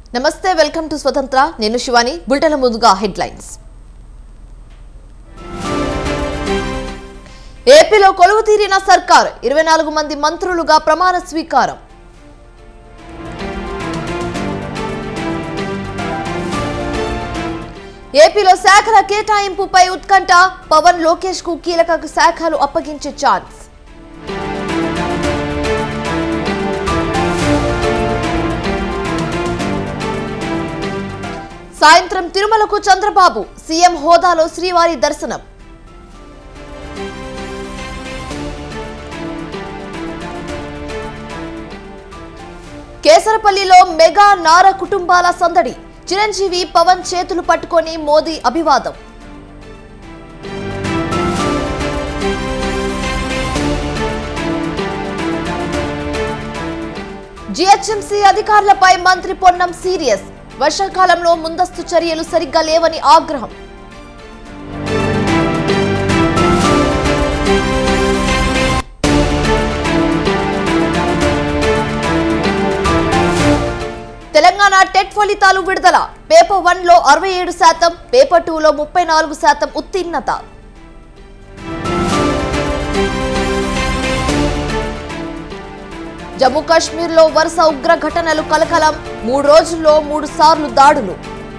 నమస్తే welcome to స్వతంత్ర నేను శివాని బులెటిన్ ముందుగా హెడ్లైన్స్ ఏపీలో కొలువు తీరిన సర్కార్ ఇరవై నాలుగు మంది మంత్రులుగా ప్రమాణ స్వీకారం ఏపీలో శాఖల కేటాయింపుపై ఉత్కంఠ పవన్ లోకేష్ కు కీలక శాఖలు అప్పగించే ఛాన్స్ సాయంత్రం తిరుమలకు చంద్రబాబు సీఎం హోదాలో శ్రీవారి దర్శనం కేసరపల్లిలో మెగా నార కుటుంబాల సందడి చిరంజీవి పవన్ చేతులు పట్టుకొని మోదీ అభివాదం జిహెచ్ఎంసీ అధికారులపై మంత్రి పొన్నం సీరియస్ వర్షాకాలంలో ముందస్తు చర్యలు సరిగ్గా లేవని ఆగ్రహం తెలంగాణ టెట్ ఫలితాలు విడుదల పేపర్ వన్ లో అరవై ఏడు శాతం పేపర్ టూ లో ముప్పై నాలుగు శాతం ఉత్తీర్ణత జమ్మూ కాశ్మీర్లో వరుస ఉగ్ర ఘటనలు కలకలం మూడు రోజుల్లో మూడు సార్లు దాడులు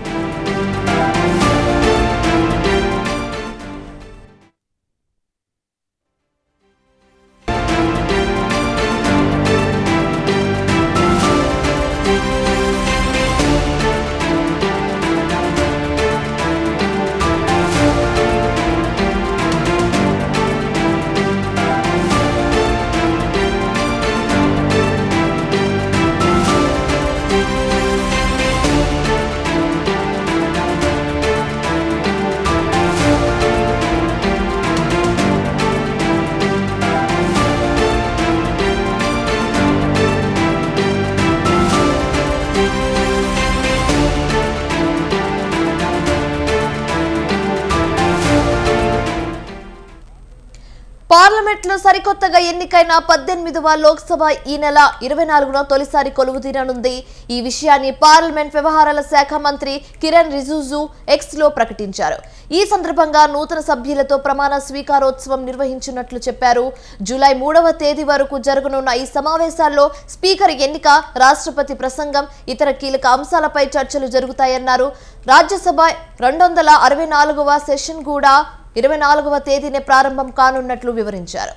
పార్లమెంట్ లో సరికొత్తగా ఎన్నికైన పద్దెనిమిదవ లోక్సభ ఈ నెల ఇరవై నాలుగున తొలిసారి కొలువు తీరనుంది ఈ విషయాన్ని పార్లమెంట్ వ్యవహారాల శాఖ మంత్రి కిరణ్ రిజిజు ఎక్స్ లో ప్రకటించారు ఈ సందర్భంగా నూతన సభ్యులతో ప్రమాణ స్వీకారోత్సవం నిర్వహించినట్లు చెప్పారు జూలై మూడవ తేదీ వరకు జరగనున్న ఈ సమావేశాల్లో స్పీకర్ ఎన్నిక రాష్ట్రపతి ప్రసంగం ఇతర కీలక అంశాలపై చర్చలు జరుగుతాయన్నారు రాజ్యసభ రెండు వందల అరవై నాలుగవ సెషన్ కూడా ఇరవై నాలుగవ తేదీనే ప్రారంభం కానున్నట్లు వివరించారు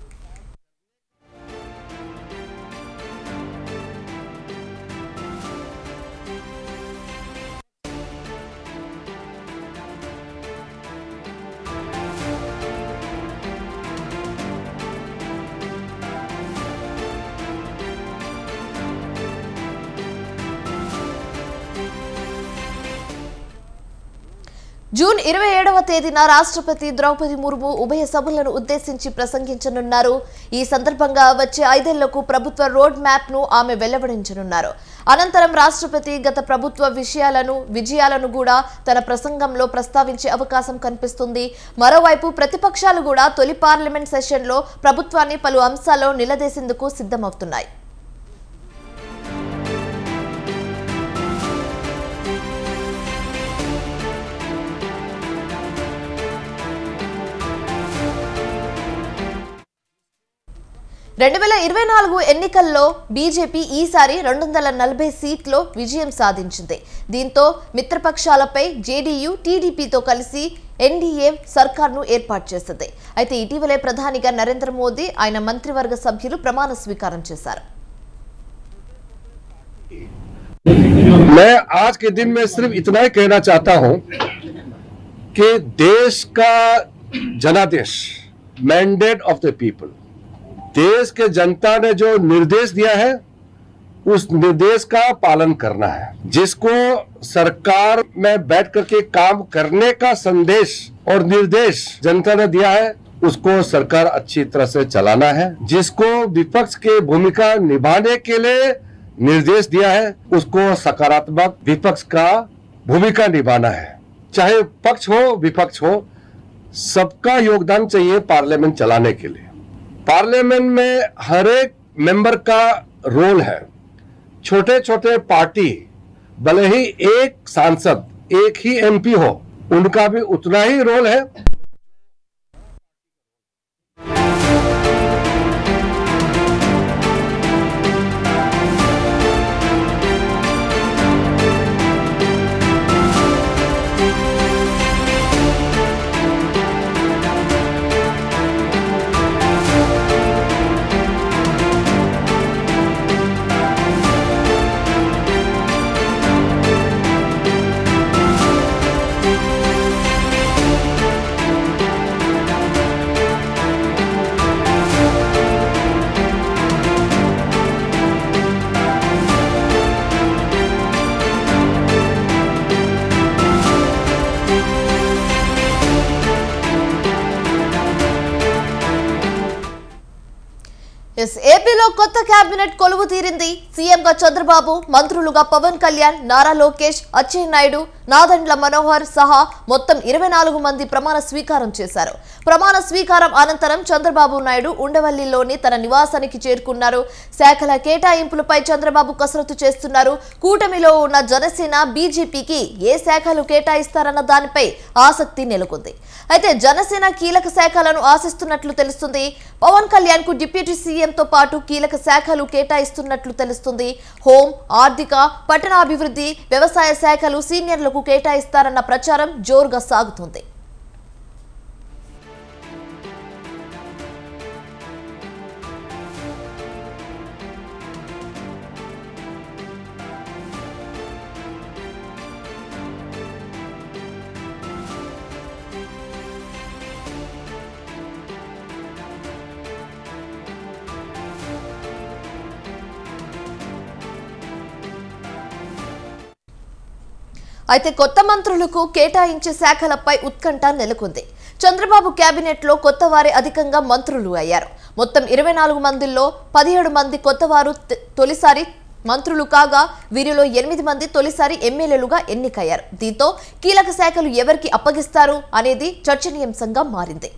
జూన్ ఇరవై ఏడవ తేదీన రాష్ట్రపతి ద్రౌపది ముర్ము ఉభయ సభలను ఉద్దేశించి ప్రసంగించనున్నారు ఈ సందర్భంగా వచ్చే ఐదేళ్లకు ప్రభుత్వ రోడ్ మ్యాప్ ను ఆమె వెల్లడించనున్నారు అనంతరం రాష్ట్రపతి గత ప్రభుత్వ విషయాలను విజయాలను కూడా తన ప్రసంగంలో ప్రస్తావించే అవకాశం కనిపిస్తుంది మరోవైపు ప్రతిపక్షాలు కూడా తొలి పార్లమెంట్ సెషన్లో ప్రభుత్వాన్ని పలు అంశాల్లో నిలదీసేందుకు సిద్ధమవుతున్నాయి రెండు వేల ఇరవై నాలుగు ఎన్నికల్లో బీజేపీ ఈసారి రెండు వందల నలభై సీట్లో విజయం సాధించింది దీంతో మిత్రపక్షాలపై జేడీయూ టీడీపీతో కలిసి ఎన్డీఏ సర్కార్ను ఏర్పాటు చేసింది అయితే ఇటీవలే ప్రధానిగా నరేంద్ర మోదీ ఆయన మంత్రివర్గ సభ్యులు ప్రమాణ స్వీకారం చేశారు मैं आज के दिन में सिर्फ इतना ही कहना चाहता हूं कि देश का जनादेश मैंडेट ऑफ द पीपल देश के जनता ने जो निर्देश दिया है उस निर्देश का पालन करना है जिसको सरकार में बैठ करके काम करने का संदेश और निर्देश जनता ने दिया है उसको सरकार अच्छी तरह से चलाना है जिसको विपक्ष के भूमिका निभाने के लिए निर्देश दिया है उसको सकारात्मक विपक्ष का भूमिका निभाना है चाहे पक्ष हो विपक्ष हो सबका योगदान चाहिए पार्लियामेंट चलाने के लिए पार्लियामेंट में हर एक मेंबर का रोल है छोटे छोटे पार्टी भले ही एक सांसद एक ही एमपी हो उनका भी उतना ही रोल है ఎస్ ఏపీలో కొత్త కేబినెట్ కొలువు తీరింది సీఎంగా చంద్రబాబు మంత్రులుగా పవన్ కళ్యాణ్ నారా లోకేష్ అచ్చెన్నాయుడు నాదండ్ల మనోహర్ సహా మొత్తం ఇరవై నాలుగు మంది ప్రమాణ స్వీకారం చేశారు ప్రమాణ స్వీకారం అనంతరం చంద్రబాబు నాయుడు ఉండవల్లిలోని తన నివాసానికి చేరుకున్నారు శాఖల కేటాయింపులపై చంద్రబాబు కసరత్తు చేస్తున్నారు కూటమిలో ఉన్న జనసేన బీజేపీకి ఏ శాఖలు కేటాయిస్తారన్న దానిపై ఆసక్తి నెలకొంది అయితే జనసేన కీలక శాఖలను ఆశిస్తున్నట్లు తెలుస్తుంది పవన్ కళ్యాణ్ కు డిప్యూటీ సీఎంతో పాటు కీలక శాఖలు కేటాయిస్తున్నట్లు తెలుస్తుంది హోం ఆర్థిక పట్టణాభివృద్ధి వ్యవసాయ శాఖలు సీనియర్లకు కేటాయిస్తారన్న ప్రచారం జోరుగా సాగుతుంది అయితే కొత్త మంత్రులకు కేటాయించే శాఖలపై ఉత్కంఠ నెలకొంది చంద్రబాబు కేబినెట్ లో కొత్త వారే అధికంగా మంత్రులు అయ్యారు మొత్తం ఇరవై నాలుగు మందిలో పదిహేడు మంది కొత్తవారు తె- తొలిసారి మంత్రులు కాగా వీరిలో ఎనిమిది మంది తొలిసారి ఎమ్మెల్యేలుగా ఎన్నికయ్యారు దీంతో కీలక శాఖలు ఎవరికి అప్పగిస్తారు అనేది చర్చనీయాంశంగా మారింది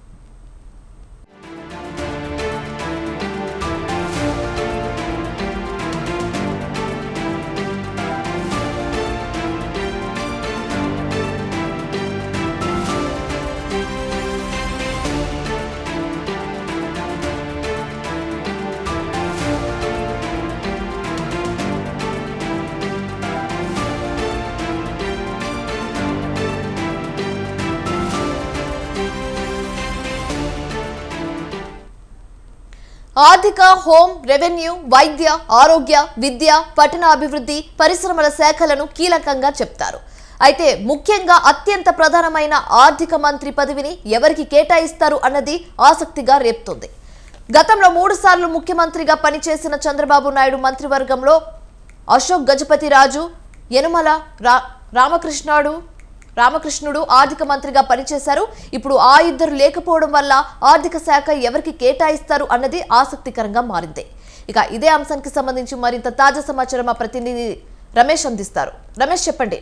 ఆర్థిక హోం రెవెన్యూ వైద్య ఆరోగ్య విద్య పట్టణ అభివృద్ధి పరిశ్రమల శాఖలను కీలకంగా చెప్తారు అయితే ముఖ్యంగా అత్యంత ప్రధానమైన ఆర్థిక మంత్రి పదవిని ఎవరికి కేటాయిస్తారు అన్నది ఆసక్తిగా రేపుతోంది గతంలో మూడు సార్లు ముఖ్యమంత్రిగా పనిచేసిన చంద్రబాబు నాయుడు మంత్రివర్గంలో అశోక్ గజపతి రాజు యనుమల రా రామకృష్ణుడు రామకృష్ణుడు ఆర్థిక మంత్రిగా పనిచేశారు ఇప్పుడు ఆ ఇద్దరు లేకపోవడం వల్ల ఆర్థిక శాఖ ఎవరికి కేటాయిస్తారు అన్నది ఆసక్తికరంగా మారింది ఇక ఇదే అంశానికి సంబంధించి మరింత తాజా సమాచారం మా ప్రతినిధి రమేష్ అందిస్తారు రమేష్ చెప్పండి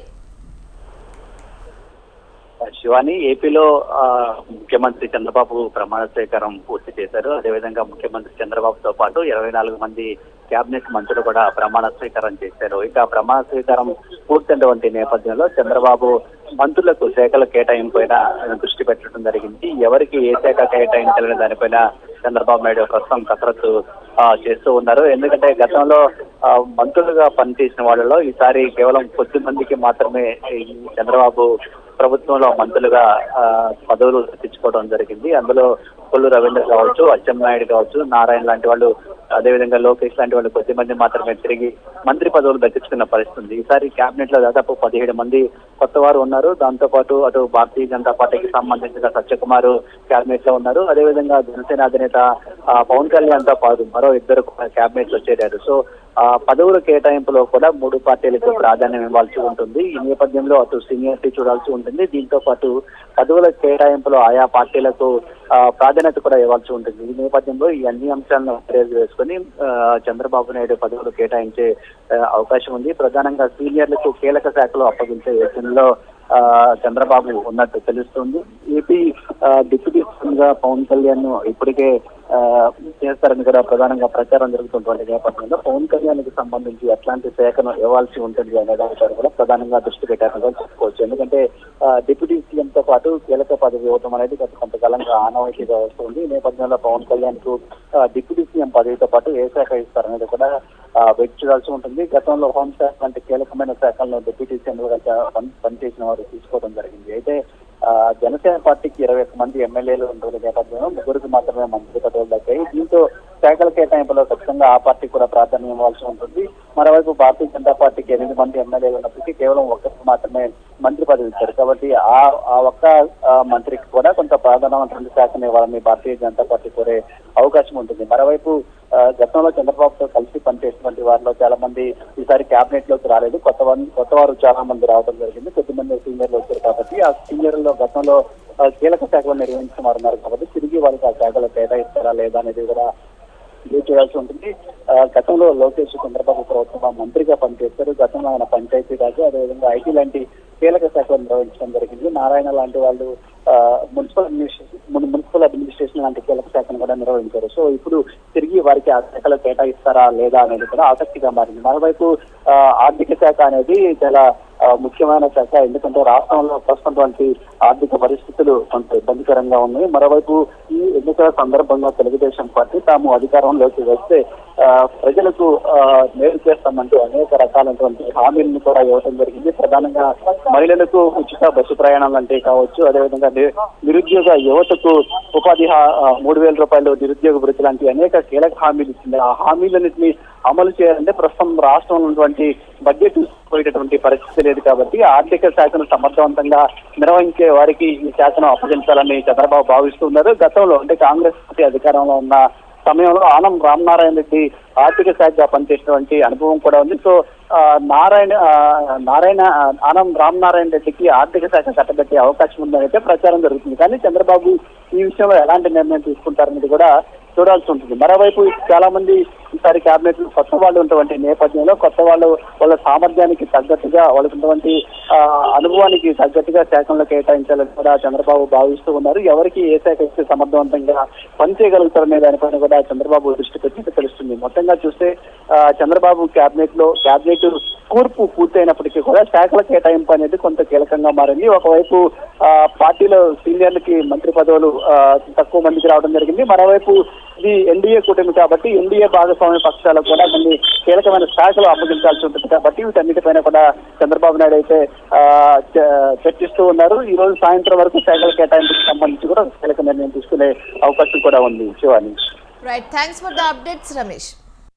శివాని ఏపీలో ఆ, ముఖ్యమంత్రి చంద్రబాబు ప్రమాణ స్వీకారం పూర్తి చేశారు అదేవిధంగా ముఖ్యమంత్రి చంద్రబాబుతో పాటు ఇరవై నాలుగు మంది కేబినెట్ మంత్రులు కూడా ప్రమాణ స్వీకారం చేశారు ఇక ప్రమాణ స్వీకారం పూర్తయినటువంటి నేపథ్యంలో చంద్రబాబు మంత్రులకు శాఖల కేటాయింపైన దృష్టి పెట్టడం జరిగింది ఎవరికి ఏ శాఖ కేటాయించాలనే దానిపైన చంద్రబాబు నాయుడు ప్రస్తుతం కసరత్తు ఆ, చేస్తూ ఉన్నారు ఎందుకంటే గతంలో ఆ, మంత్రులుగా పనిచేసిన వాళ్ళలో ఈసారి కేవలం కొద్ది మందికి మాత్రమే ఈ చంద్రబాబు ప్రభుత్వంలో మంత్రులుగా ఆ, పదవులు తెచ్చుకోవడం జరిగింది అందులో కొల్లు రవీంద్ర కావచ్చు అచ్చెన్నాయుడు కావచ్చు నారాయణ లాంటి వాళ్ళు అదేవిధంగా లోకేష్ లాంటి వాళ్ళు కొద్ది మంది మాత్రమే తిరిగి మంత్రి పదవులు దక్కించుకున్న పరిస్థితి ఉంది ఈసారి కేబినెట్ లో దాదాపు పదిహేడు మంది కొత్త వారు ఉన్నారు దాంతో పాటు అటు భారతీయ జనతా పార్టీకి సంబంధించిన సత్యకుమార్ కేబినెట్ లో ఉన్నారు అదేవిధంగా జనసేన అధినేత ఆ, పవన్ కళ్యాణ్ తో పాటు మరో ఇద్దరు కేబినెట్ లో చేరారు సో ఆ పదవుల కేటాయింపులో కూడా మూడు పార్టీలకు ప్రాధాన్యం ఇవ్వాల్సి ఉంటుంది ఈ నేపథ్యంలో అటు సీనియారిటీ చూడాల్సి ఉంటుంది దీంతో పాటు పదవుల కేటాయింపులో ఆయా పార్టీలకు ఆ, ప్రాధాన్యత కూడా ఇవ్వాల్సి ఉంటుంది ఈ నేపథ్యంలో ఈ అన్ని అంశాలను బేరేజ్ వేసుకుని ఆ, చంద్రబాబు నాయుడు పదవులు కేటాయించే ఆ, అవకాశం ఉంది ప్రధానంగా సీనియర్లకు కీలక శాఖలు అప్పగించే యోచనలో ఆ, చంద్రబాబు ఉన్నట్టు తెలుస్తుంది ఏపీ ఆ, డిప్యూటీ సీఎం గా పవన్ కళ్యాణ్ ను ఇప్పటికే ఆ, చేస్తారని కూడా ప్రధానంగా ప్రచారం జరుగుతున్నటువంటి నేపథ్యంలో పవన్ కళ్యాణ్కి సంబంధించి ఎట్లాంటి శాఖను ఇవ్వాల్సి ఉంటుంది అనే దానిపై కూడా ప్రధానంగా దృష్టి పెట్టారని కూడా చెప్పుకోవచ్చు ఎందుకంటే ఆ, డిప్యూటీ సీఎం తో పాటు కీలక పదవి ఇవ్వడం అనేది గత కొంతకాలంగా ఆనవాయితీగా వస్తుంది ఈ నేపథ్యంలో పవన్ కళ్యాణ్ కు ఆ, డిప్యూటీ సీఎం పదవితో పాటు ఏ శాఖ ఇస్తారనేది కూడా ఆ, వెయిట్ చేయాల్సి ఉంటుంది గతంలో హోంశాఖ వంటి కీలకమైన శాఖలను డిప్యూటీ సీఎం గా పని- పనిచేసిన వారు తీసుకోవడం జరిగింది అయితే ఆ, జనసేన పార్టీకి ఇరవై ఒక్క మంది ఎమ్మెల్యేలు ఉంటున్న నేపథ్యంలో ముగ్గురికి మాత్రమే మంత్రి పదవులు దక్కాయి దీంతో శాఖల కేటాయింపులో ఖచ్చితంగా ఆ పార్టీ కూడా ప్రాధాన్యం ఇవ్వాల్సి ఉంటుంది మరోవైపు భారతీయ జనతా పార్టీకి ఎనిమిది మంది ఎమ్మెల్యేలు ఉన్నప్పటికీ కేవలం ఒక్కరికి మాత్రమే మంత్రి పదవి ఇచ్చారు కాబట్టి ఆ ఆ ఒక్క ఆ, మంత్రికి కూడా కొంత ప్రాధాన్యమైనటువంటి శాఖను ఇవ్వాలని భారతీయ జనతా పార్టీ కోరే అవకాశం ఉంటుంది మరోవైపు ఆ, గతంలో చంద్రబాబుతో కలిసి పనిచేసినటువంటి వారిలో చాలా మంది ఈసారి కేబినెట్ లోకి రాలేదు కొత్త మంది కొత్త వారు చాలా మంది రావడం జరిగింది కొద్దిమంది సీనియర్లు వచ్చారు కాబట్టి ఆ సీనియర్లో గతంలో ఆ, కీలక శాఖలు నిర్వహించిన వారు ఉన్నారు కాబట్టి తిరిగి వారికి ఆ శాఖలు కేటాయిస్తారా లేదా అనేది కూడా ఇది చేయాల్సి ఉంటుంది ఆ, గతంలో లోకేష్ చంద్రబాబు ప్రభుత్వం మంత్రిగా పనిచేస్తారు గతంలో ఆయన పంచాయతీ రాజు అదేవిధంగా ఐటీ లాంటి కీలక శాఖలు నిర్వహించడం జరిగింది నారాయణ లాంటి వాళ్ళు ఆ, మున్సిపల్ అడ్మినిస్ట్రేషన్ మున్- మున్సిపల్ అడ్మినిస్ట్రేషన్ లాంటి కీలక శాఖను కూడా నిర్వహించారు సో ఇప్పుడు తిరిగి వారికి ఆ శాఖలు కేటాయిస్తారా లేదా అనేది కూడా ఆసక్తిగా మారింది మరోవైపు ఆ, ఆర్థిక శాఖ అనేది చాలా ఆ, ముఖ్యమైన శాఖ ఎందుకంటే రాష్ట్రంలో ప్రస్తున్నటువంటి ఆర్థిక పరిస్థితులు కొంత ఇబ్బందికరంగా ఉన్నాయి మరోవైపు ఈ ఎన్నికల సందర్భంగా తెలుగుదేశం పార్టీ తాము అధికారంలోకి వస్తే ఆ, ప్రజలకు ఆ, మేలు చేస్తామంటూ అనేక రకాలైనటువంటి హామీలను కూడా ఇవ్వడం జరిగింది ప్రధానంగా మహిళలకు ఉచిత బస్సు ప్రయాణాలు అంటే కావచ్చు అదేవిధంగా ని- నిరుద్యోగ యువతకు ఉపాధి హా- ఆ, మూడు వేల రూపాయలు నిరుద్యోగ వృత్తి లాంటి అనేక కీలక హామీలు ఇచ్చింది ఆ హామీలన్నింటినీ అమలు చేయాలంటే ప్రస్తుతం రాష్ట్రంలో ఉన్నటువంటి బడ్జెట్ పోయేటటువంటి పరిస్థితి లేదు కాబట్టి ఆర్థిక శాఖను సమర్థవంతంగా నిర్వహించే వారికి ఈ శాఖను అప్పగించాలని చంద్రబాబు భావిస్తున్నారు గతంలో అంటే కాంగ్రెస్ పార్టీ అధికారంలో ఉన్న సమయంలో ఆనం రామనారాయణ రెడ్డి ఆర్థిక శాఖగా పనిచేసినటువంటి అనుభవం కూడా ఉంది సో ఆ, నారాయణ ఆ, నారాయణ ఆ, ఆనం రామనారాయణ రెడ్డికి ఆర్థిక శాఖ కట్టబెట్టే అవకాశం ఉందని అయితే ప్రచారం జరుగుతుంది కానీ చంద్రబాబు ఈ విషయంలో ఎలాంటి నిర్ణయం తీసుకుంటారనేది కూడా చూడాల్సి ఉంటుంది మరోవైపు చాలా మంది ఈసారి కేబినెట్ లో కొత్త వాళ్ళు ఉన్నటువంటి నేపథ్యంలో కొత్త వాళ్ళు వాళ్ళ సామర్థ్యానికి తగ్గట్టుగా వాళ్ళకి ఉన్నటువంటి ఆ, అనుభవానికి తగ్గట్టుగా శాఖలను కేటాయించాలని కూడా చంద్రబాబు భావిస్తూ ఉన్నారు ఎవరికి ఏ శాఖ ఇస్తే సమర్థవంతంగా పనిచేయగలుగుతారనే దానిపైన కూడా చంద్రబాబు దృష్టి పెట్టినట్టు తెలుస్తుంది మొత్తంగా చూస్తే ఆ, చంద్రబాబు కేబినెట్ లో కేబినెట్ కూర్పు పూర్తయినప్పటికీ కూడా శాఖల కేటాయింపు అనేది కొంత కీలకంగా మారింది ఒకవైపు ఆ, పార్టీలో సీనియర్లకి మంత్రి పదవులు ఆ, తక్కువ మందికి రావడం జరిగింది మరోవైపు ఇది ఎన్డీఏ కూటమి కాబట్టి ఎన్డీఏ భాగస్వామ్య పక్షాలకు కూడా కొన్ని కీలకమైన శాఖలు అప్పగించాల్సి ఉంటుంది కాబట్టి వీటన్నిటిపైన కూడా చంద్రబాబు నాయుడు అయితే ఆ, చ- చర్చిస్తూ ఉన్నారు ఈ రోజు సాయంత్రం వరకు శాఖల కేటాయింపుకి సంబంధించి కూడా కీలక నిర్ణయం తీసుకునే అవకాశం కూడా ఉంది Shivani right thanks for the updates Ramesh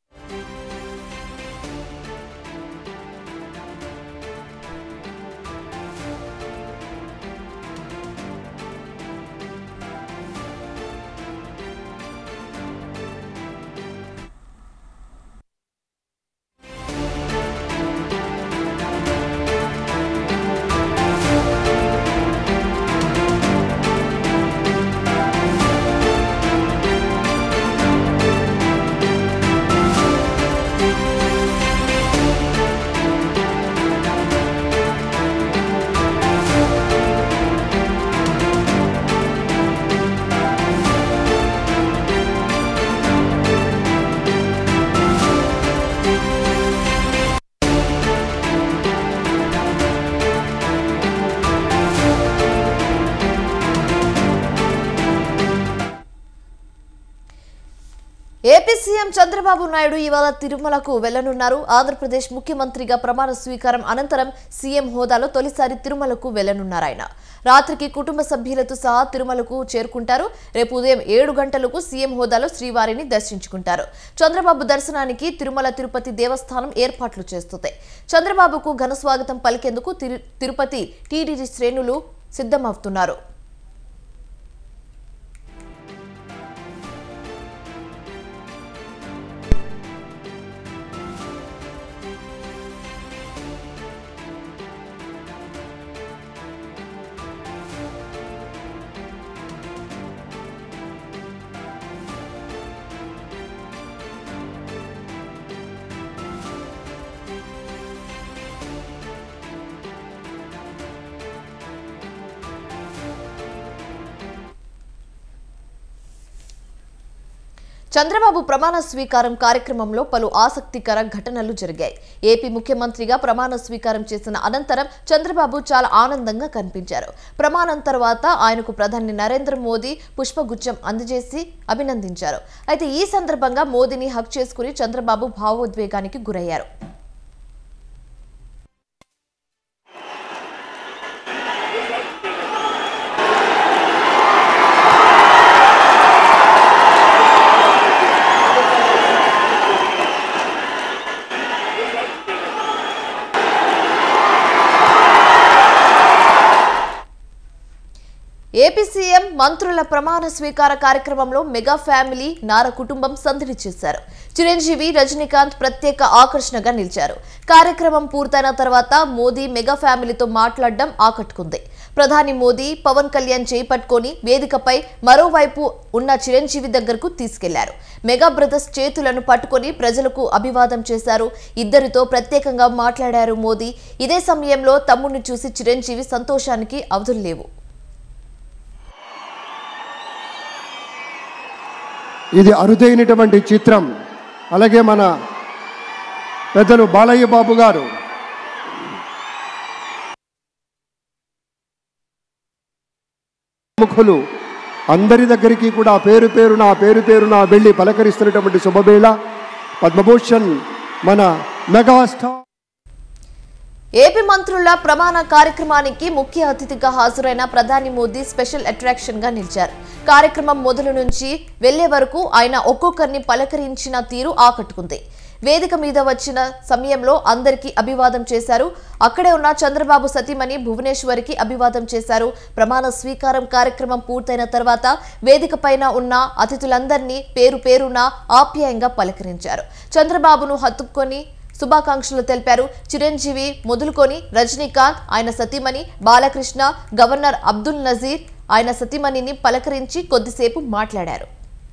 AP CM Chandrababu Naidu ఇవాళ తిరుమలకు వెళ్లనున్నారు ఆంధ్రప్రదేశ్ ముఖ్యమంత్రిగా ప్రమాణ స్వీకారం అనంతరం సీఎం హోదాలో తొలిసారి తిరుమలకు వెళ్లనున్నారు ఆయన రాత్రికి కుటుంబ సభ్యులతో సహా తిరుమలకు చేరుకుంటారు రేపు ఉదయం ఏడు గంటలకు సీఎం హోదాలో శ్రీవారిని దర్శించుకుంటారు చంద్రబాబు దర్శనానికి తిరుమల తిరుపతి దేవస్థానం ఏర్పాట్లు చేస్తుంది చంద్రబాబుకు ఘన స్వాగతం పలికేందుకు తిరు- తిరుపతి టీడీడీ శ్రేణులు సిద్ధమవుతున్నారు చంద్రబాబు ప్రమాణ స్వీకారం కార్యక్రమంలో పలు ఆసక్తికర ఘటనలు జరిగాయి ఏపీ ముఖ్యమంత్రిగా ప్రమాణ స్వీకారం చేసిన అనంతరం చంద్రబాబు చాలా ఆనందంగా కనిపించారు ప్రమాణం తర్వాత ఆయనకు ప్రధాని నరేంద్ర మోదీ పుష్పగుచ్చం అందజేసి అభినందించారు అయితే ఈ సందర్భంగా మోదీని హక్ చేసుకుని చంద్రబాబు భావోద్వేగానికి గురయ్యారు ఏపీ సీఎం మంత్రుల ప్రమాణ స్వీకార కార్యక్రమంలో మెగా ఫ్యామిలీ నార కుటుంబం సందడి చేశారు చిరంజీవి రజనీకాంత్ ప్రత్యేక ఆకర్షణగా నిలిచారు కార్యక్రమం పూర్తయిన తర్వాత మోదీ మెగా ఫ్యామిలీతో మాట్లాడడం ఆకట్టుకుంది ప్రధాని మోదీ పవన్ కళ్యాణ్ చేయి పట్టుకొని వేదికపై మరోవైపు ఉన్న చిరంజీవి దగ్గరకు తీసుకెళ్లారు మెగా బ్రదర్స్ చేతులను పట్టుకొని ప్రజలకు అభివాదం చేశారు ఇద్దరితో ప్రత్యేకంగా మాట్లాడారు మోదీ ఇదే సమయంలో తమ్ముడిని చూసి చిరంజీవి సంతోషానికి అవధులు లేవు ఇది అరుదైనటువంటి చిత్రం అలాగే మన పెద్దలు బాలయ్య బాబు గారు ముఖులు అందరి దగ్గరికి కూడా పేరు పేరున పేరు పేరున వెళ్ళి పలకరిస్తున్నటువంటి శుభవేళ పద్మభూషణ్ మన మెగాస్టార్ ఏపీ మంత్రుల ప్రమాణ కార్యక్రమానికి ముఖ్య అతిథిగా హాజరైన ప్రధాని మోదీ స్పెషల్ అట్రాక్షన్ గా నిలిచారు కార్యక్రమం మొదలు నుంచి వెళ్లే వరకు ఆయన ఒక్కొక్కరిని పలకరించిన తీరు ఆకట్టుకుంది వేదిక మీద వచ్చిన సమయంలో అందరికీ అభివాదం చేశారు అక్కడే ఉన్న చంద్రబాబు సతీమణి భువనేశ్వరికి అభివాదం చేశారు ప్రమాణ స్వీకారం కార్యక్రమం పూర్తయిన తర్వాత వేదిక పైన ఉన్న అతిథులందరినీ పేరు పేరున ఆప్యాయంగా పలకరించారు చంద్రబాబును హత్తుకొని శుభాకాంక్షలు తెలిపారు చిరంజీవి మొదలుకొని రజనీకాంత్ ఆయన సతీమణి బాలకృష్ణ గవర్నర్ అబ్దుల్ నజీర్ ఆయన సతీమణిని పలకరించి కొద్దిసేపు మాట్లాడారు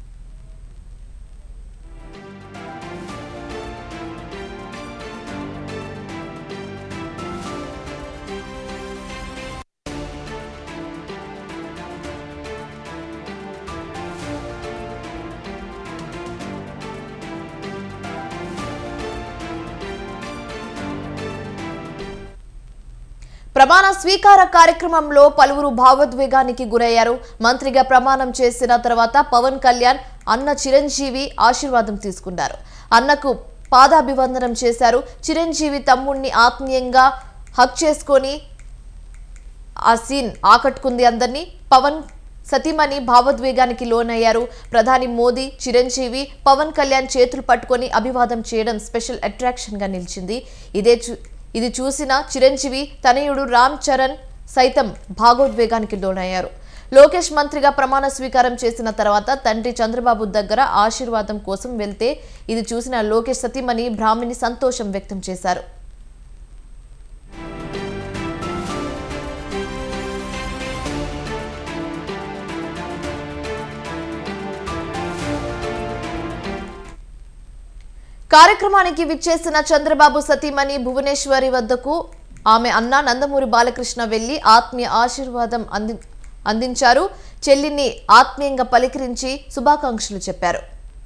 ప్రమాణ స్వీకార కార్యక్రమంలో పలువురు భావోద్వేగానికి గురయ్యారు మంత్రిగా ప్రమాణం చేసిన తర్వాత పవన్ కళ్యాణ్ అన్న చిరంజీవి ఆశీర్వాదం తీసుకున్నారు అన్నకు పాదాభివందనం చేశారు చిరంజీవి తమ్ముణ్ణి ఆత్మీయంగా హక్ చేసుకొని ఆ సీన్ ఆకట్టుకుంది అందరినీ పవన్ సతీమణి భావోద్వేగానికి లోనయ్యారు ప్రధాని మోదీ చిరంజీవి పవన్ కళ్యాణ్ చేతులు పట్టుకొని అభివాదం చేయడం స్పెషల్ అట్రాక్షన్ గా నిలిచింది ఇదే చూ- ఇది చూసిన చిరంజీవి తనయుడు రామ్ చరణ్ సైతం భావోద్వేగానికి లోనయ్యారు లోకేష్ మంత్రిగా ప్రమాణ స్వీకారం చేసిన తర్వాత తండ్రి చంద్రబాబు దగ్గర ఆశీర్వాదం కోసం వెళ్తే ఇది చూసిన లోకేష్ సతీమణి బ్రాహ్మిణి సంతోషం వ్యక్తం చేశారు కార్యక్రమానికి విచ్చేసిన చంద్రబాబు సతీమణి భువనేశ్వరి వద్దకు ఆమె అన్న నందమూరి బాలకృష్ణ వెళ్లి ఆత్మీయ ఆశీర్వాదం అంది అందించారు చెల్లిని ఆత్మీయంగా పలికరించి శుభాకాంక్షలు చెప్పారు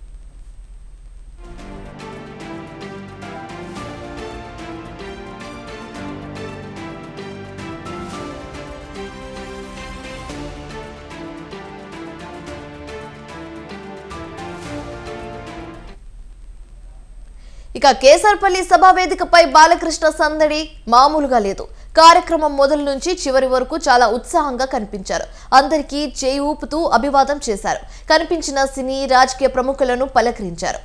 ఇక కేసర్పల్లి సభా వేదికపై బాలకృష్ణ సందడి మామూలుగా లేదు కార్యక్రమం మొదలు నుంచి చివరి వరకు చాలా ఉత్సాహంగా కనిపించారు అందరికీ చేయి ఊపుతూ అభివాదం చేశారు కనిపించిన సినీ రాజకీయ ప్రముఖులను పలకరించారు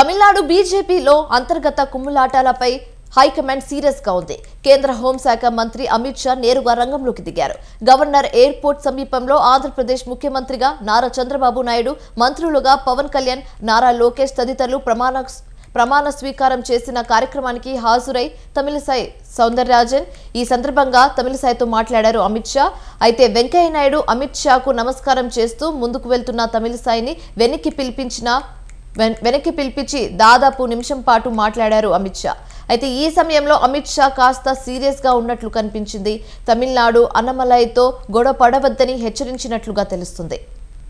తమిళనాడు బీజేపీలో అంతర్గత కుమ్ములాటాలపై హైకమాండ్ సీరియస్ గా ఉంది కేంద్ర హోంశాఖ మంత్రి అమిత్ షా నేరుగా రంగంలోకి దిగారు గవర్నర్ ఎయిర్పోర్ట్ సమీపంలో ఆంధ్రప్రదేశ్ ముఖ్యమంత్రిగా నారా చంద్రబాబు నాయుడు మంత్రులుగా పవన్ కళ్యాణ్ నారా లోకేష్ తదితరులు ప్రమాణ ప్రమాణ స్వీకారం చేసిన కార్యక్రమానికి హాజరై తమిళిసై సౌందరరాజన్ ఈ సందర్భంగా తమిళిసైతో మాట్లాడారు అమిత్ షా అయితే వెంకయ్య నాయుడు అమిత్ షాకు నమస్కారం చేస్తూ ముందుకు వెళ్తున్న తమిళిసాయిని వెనక్కి పిలిపించిన వెన్- వెనక్కి పిలిపించి దాదాపు నిమిషం పాటు మాట్లాడారు అమిత్ షా అయితే ఈ సమయంలో అమిత్ షా కాస్త సీరియస్ గా ఉన్నట్లు కనిపించింది తమిళనాడు అన్నమలైతో గొడవ పడవద్దని హెచ్చరించినట్లుగా తెలుస్తుంది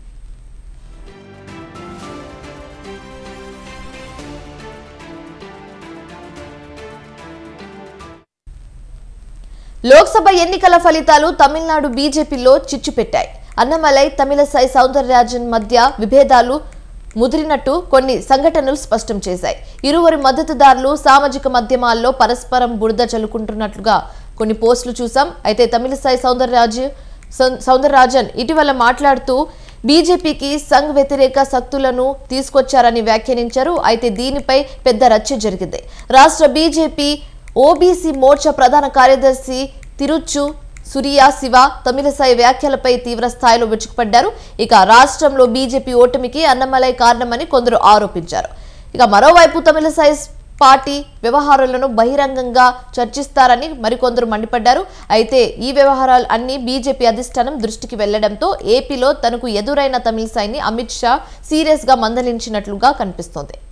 లోక్సభ ఎన్నికల ఫలితాలు తమిళనాడు బీజేపీలో చిచ్చు పెట్టాయి అన్నమలై తమిళసై సౌందరరాజన్ మధ్య విభేదాలు ముదిరినట్టు కొన్ని సంఘటనలు స్పష్టం చేశాయి ఇరువురి మద్దతుదారులు సామాజిక మాధ్యమాల్లో పరస్పరం బురద చల్లుకుంటున్నట్లుగా కొన్ని పోస్టులు చూసాం అయితే తమిళసై సౌందరరాజు సౌ- సౌందరరాజన్ ఇటీవల మాట్లాడుతూ బీజేపీకి సంఘ్ వ్యతిరేక శక్తులను తీసుకొచ్చారని వ్యాఖ్యానించారు అయితే దీనిపై పెద్ద రచ్చ జరిగింది రాష్ట్ర బీజేపీ ఓబీసీ మోర్చా ప్రధాన కార్యదర్శి తిరుచు సురియా శివ తమిళసాయి వ్యాఖ్యలపై తీవ్ర స్థాయిలో విరుచుకుపడ్డారు ఇక రాష్ట్రంలో బీజేపీ ఓటమికి అన్నమలై కారణమని కొందరు ఆరోపించారు ఇక మరోవైపు తమిళసాయి పార్టీ వ్యవహారాలను బహిరంగంగా చర్చిస్తారని మరికొందరు మండిపడ్డారు అయితే ఈ వ్యవహారాలు అన్ని బీజేపీ అధిష్టానం దృష్టికి వెళ్లడంతో ఏపీలో తనకు ఎదురైన తమిళసాయిని అమిత్ షా సీరియస్ గా మందలించినట్లుగా కనిపిస్తోంది